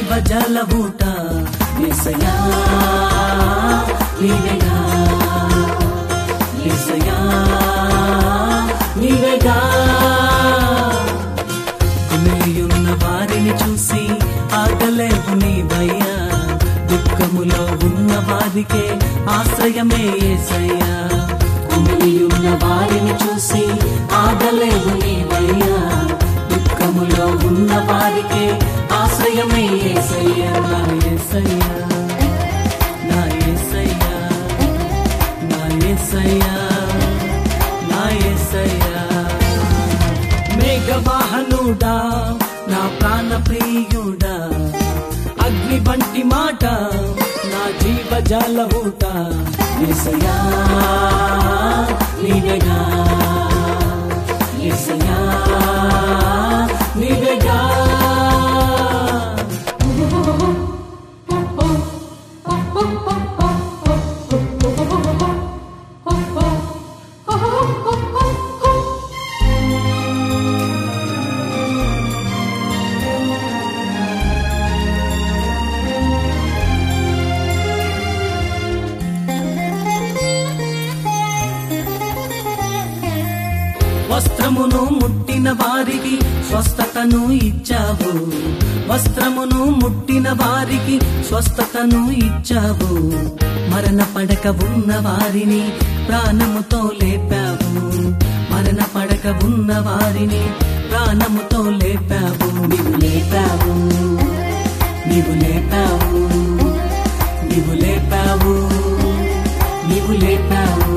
జీవజల ఊట ఎసయా నీవేగా ఎసయా నీవేగా కుమిలియున్న వారిని చూసి ఆగలేవు నీవయ్యా దుఃఖములో ఉన్న వారికే ఆశ్రయమే ఏసయ్యా కుమిలియున్న వారిని చూసి ఆగలేవు నీవయ్యా దుఃఖములో ఉన్న వారికే ఆశ్రయమే ఏసయ్యా నా ఏసయ్యా నా ఏసయ్యా నా ఏసయ్యా నా ఏసయ్యా మేఘవాహనుడా నా ప్రాణ ప్రియుడా అగ్ని వంటి మాట నా జీవజాల ఊట ఎసయా నీవేగా ఎసయా నీవేగా వస్త్రమును ముట్టిన వారికి స్వస్థతను ఇచ్చావు వస్త్రమును ముట్టిన వారికి స్వస్థతను ఇచ్చావు మరణ పడక ఉన్న వారిని ప్రాణముతో లేపావు మరణ పడక ఉన్న వారిని ప్రాణముతో లేపావు నీవు లేపావు నీవు లేపావు నీవు లేపావు నీవు లేపావు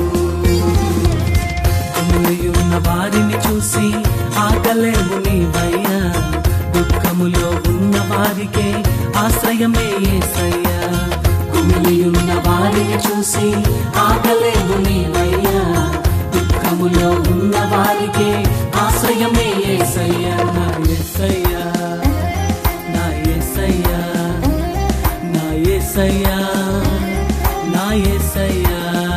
ఉన్న వారిని చూసి ఆగలేవు నీవయ్యా దుఃఖములో ఉన్న వారికే ఆశ్రయమే ఏసయ్యా కుమిలి ఉన్న వారిని చూసి ఆగలేవు నీవయ్యా దుఃఖములో ఉన్న వారికే ఆశ్రయమే ఏసయ్యా నా ఏసయ్యా నా ఏసయ్యా నా ఏసయ్యా నా ఏసయ్యా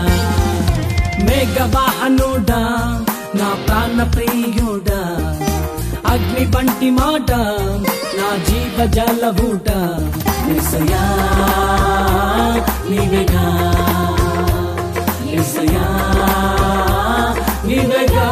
మేఘవాహనుడా నా ప్రాణ ప్రియుడా అగ్ని వంటి మాట నా జీవ జల ఊట ఎసయా నీవేగా ఎసయా నీవేగా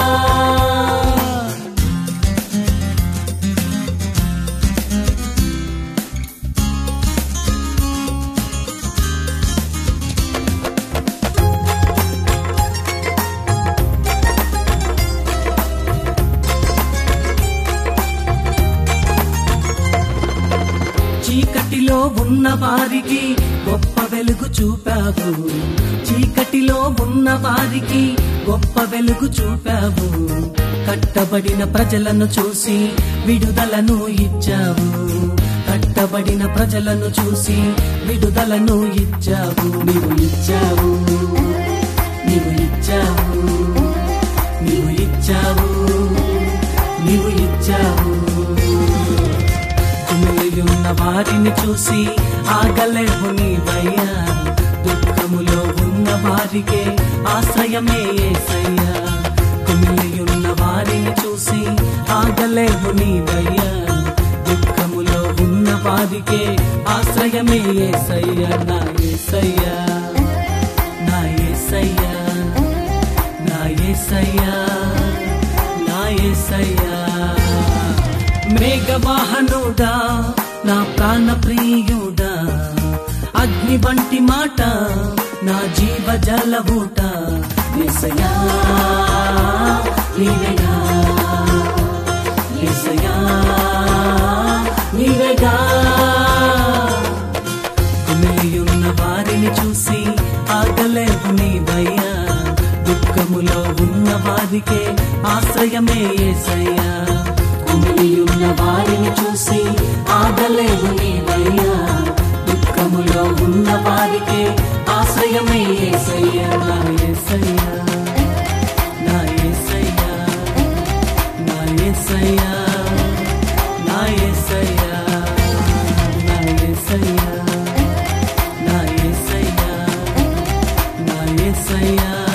చీకటిలో ఉన్న వారికి గొప్ప వెలుగు చూపావు చీకటిలో ఉన్న వారికి గొప్ప వెలుగు చూపావు కట్టబడిన ప్రజలను చూసి విడుదలను ఇచ్చావు కట్టబడిన ప్రజలను చూసి విడుదలను ఇచ్చావు నీవు ఇచ్చావు నీవు ఇచ్చావు నీవు ఇచ్చావు నీవు ఇచ్చావు కుమిలియున్న వారిని చూసి ఆగలేవు నీవయ్యా దుఃఖములో ఉన్న వారికే ఆశ్రయమే ఏసయ్యా కుమిలియున్న వారిని చూసి ఆగలేవు నీవయ్యా దుఃఖములో ఉన్న వారికే ఆశ్రయమే ఏసయ్యా నా ఏసయ్యా నా ఏసయ్యా నా ఏసయ్యా నా ఏసయ్యా మేఘవాహనుడా నా ప్రాణ ప్రియుడా అగ్ని వంటి మాట నా జీవ జల ఊట ఎసయా నీవేగా ఎసయా నీవేగా కుమిలియున్న వారిని చూసి ఆగలేవు నీవయ్యా దుఃఖములో ఉన్న వారికే ఆశ్రయమే ఏసయ్యా కుమిలియున్న వారిని చూసి ఆగలేవు నీవయ్యా దుఃఖములో ఉన్న వారికే ఆశ్రయమే ఏసయ్యా నా ఏసయ్యా నా ఏసయ్యా నా ఏసయ్యా నా ఏసయ్యా నా ఏసయ్యా నా ఏసయ్యా నా ఏసయ్యా